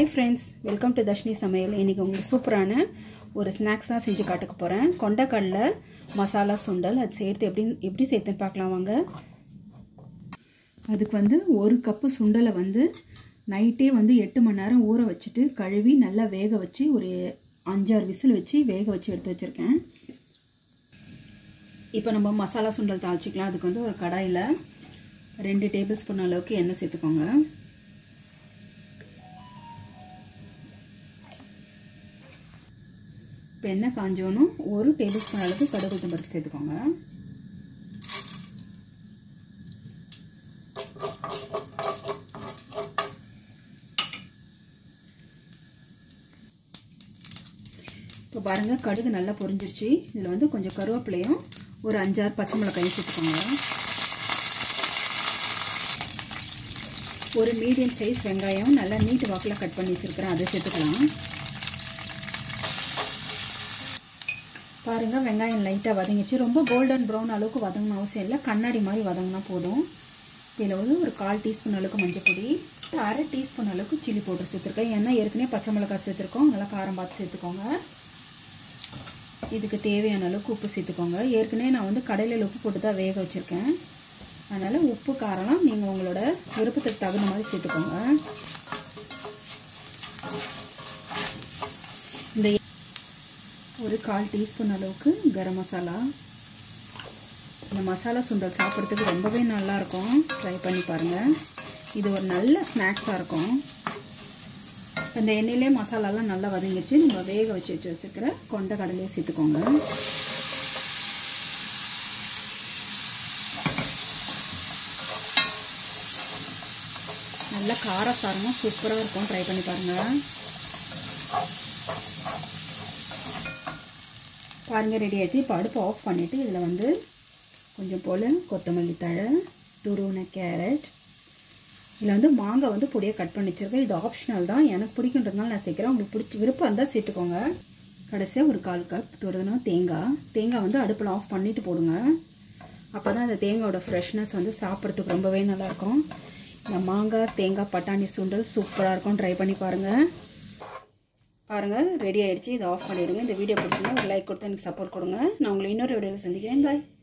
hi friends welcome to Dharshini சமையல் இன்றைக்கி உங்களுக்கு சூப்பரான ஒரு ஸ்நாக்ஸாக செஞ்சு காட்டுக்க போகிறேன் கொண்டக்கடலை மசாலா சுண்டல் அது சேர்த்து எப்படி எப்படி சேர்த்துன்னு பார்க்கலாம் வாங்க அதுக்கு வந்து ஒரு கப்பு சுண்டலை வந்து நைட்டே வந்து எட்டு மணி நேரம் ஊற வச்சுட்டு கழுவி நல்லா வேக வச்சு ஒரு அஞ்சாறு விசில் வச்சு வேக வச்சு எடுத்து வச்சுருக்கேன் இப்போ நம்ம மசாலா சுண்டல் தாளிச்சிக்கலாம் அதுக்கு வந்து ஒரு கடாயில் ரெண்டு டேபிள் ஸ்பூன் அளவுக்கு எண்ணெய் சேர்த்துக்கோங்க இப்போ எண்ணெய் காஞ்சோனும் ஒரு டேபிள் ஸ்பூன் அளவுக்கு கடுகு உளுத்தம் பருப்பு சேர்த்துக்கோங்க இப்போ பாருங்கள் கடுகு நல்லா பொரிஞ்சிருச்சு இதில் வந்து கொஞ்சம் கருவேப்பிலையும் ஒரு அஞ்சாறு பச்சை மிளகாயும் சேர்த்துக்கோங்க ஒரு மீடியம் சைஸ் வெங்காயம் நல்லா நீட்டு வாக்கில் கட் பண்ணி வச்சுருக்கிறேன் அதை சேர்த்துக்கலாம் பாருங்கள் வெங்காயம் லைட்டாக வதங்கிச்சு ரொம்ப கோல்டன் ப்ரௌன் அளவுக்கு வதங்கணும் அவசியம் இல்லை கண்ணாடி மாதிரி வதங்கினா போதும் இதில் வந்து ஒரு கால் டீஸ்பூன் அளவுக்கு மஞ்சள் பொடி அரை டீஸ்பூன் அளவுக்கு சில்லி பவுடர் சேர்த்துருக்கேன் ஏன்னா ஏற்கனவே பச்சை மிளகாய் சேர்த்துருக்கோம் நல்லா காரம் பார்த்து சேர்த்துக்கோங்க இதுக்கு தேவையான அளவுக்கு உப்பு சேர்த்துக்கோங்க ஏற்கனவே நான் வந்து கடையில் உப்பு போட்டு தான் வேக வச்சுருக்கேன் அதனால் உப்பு காரம்லாம் நீங்கள் உங்களோட விருப்பத்துக்கு தகுந்த மாதிரி சேர்த்துக்கோங்க இந்த ஒரு கால் டீஸ்பூன் அளவுக்கு கரம் மசாலா இந்த மசாலா சுண்டல் சாப்பிட்றதுக்கு ரொம்பவே நல்லாயிருக்கும் ட்ரை பண்ணி பாருங்கள் இது ஒரு நல்ல ஸ்நாக்ஸாக இருக்கும் இந்த எண்ணெயிலே மசாலாலாம் நல்லா வதங்கிடுச்சு நம்ம வேக வச்சு வச்சு வச்சுருக்கிற கொண்ட கடலையை சேர்த்துக்கோங்க நல்ல காரசாரமாக சூப்பராக இருக்கும் ட்ரை பண்ணி பாருங்கள் பாருங்கள் ரெடி ஆகிட்டு இப்போ அடுப்பு ஆஃப் பண்ணிவிட்டு இதில் வந்து கொஞ்சம் போல் கொத்தமல்லி தழை துருவின கேரட் இதில் வந்து மாங்காய் வந்து பொடியாக கட் பண்ணி வச்சுருக்கேன் இது ஆப்ஷனல் தான் எனக்கு பிடிக்குன்றதுனால நான் சேர்க்குறேன் உங்களுக்கு பிடிச்சி விருப்பம் இருந்தால் சேர்த்துக்கோங்க கடைசியாக ஒரு கால் கப் துருவினா தேங்காய் தேங்காய் வந்து அடுப்பில் ஆஃப் பண்ணிவிட்டு போடுங்க அப்போ தான் அந்த தேங்காயோட ஃப்ரெஷ்னஸ் வந்து சாப்பிட்றதுக்கு ரொம்பவே நல்லாயிருக்கும் இந்த மாங்காய் தேங்காய் பட்டாணி சுண்டல் சூப்பராக இருக்கும் ட்ரை பண்ணி பாருங்கள் பாருங்கள் ரெடி ஆகிடுச்சு இதை ஆஃப் பண்ணிவிடுங்க இந்த வீடியோ பிடிச்சிங்கன்னா ஒரு லைக் கொடுத்து எனக்கு சப்போர்ட் கொடுங்க நான் உங்களை இன்னொரு வீடியோவில் சந்திக்கிறேன் பாய்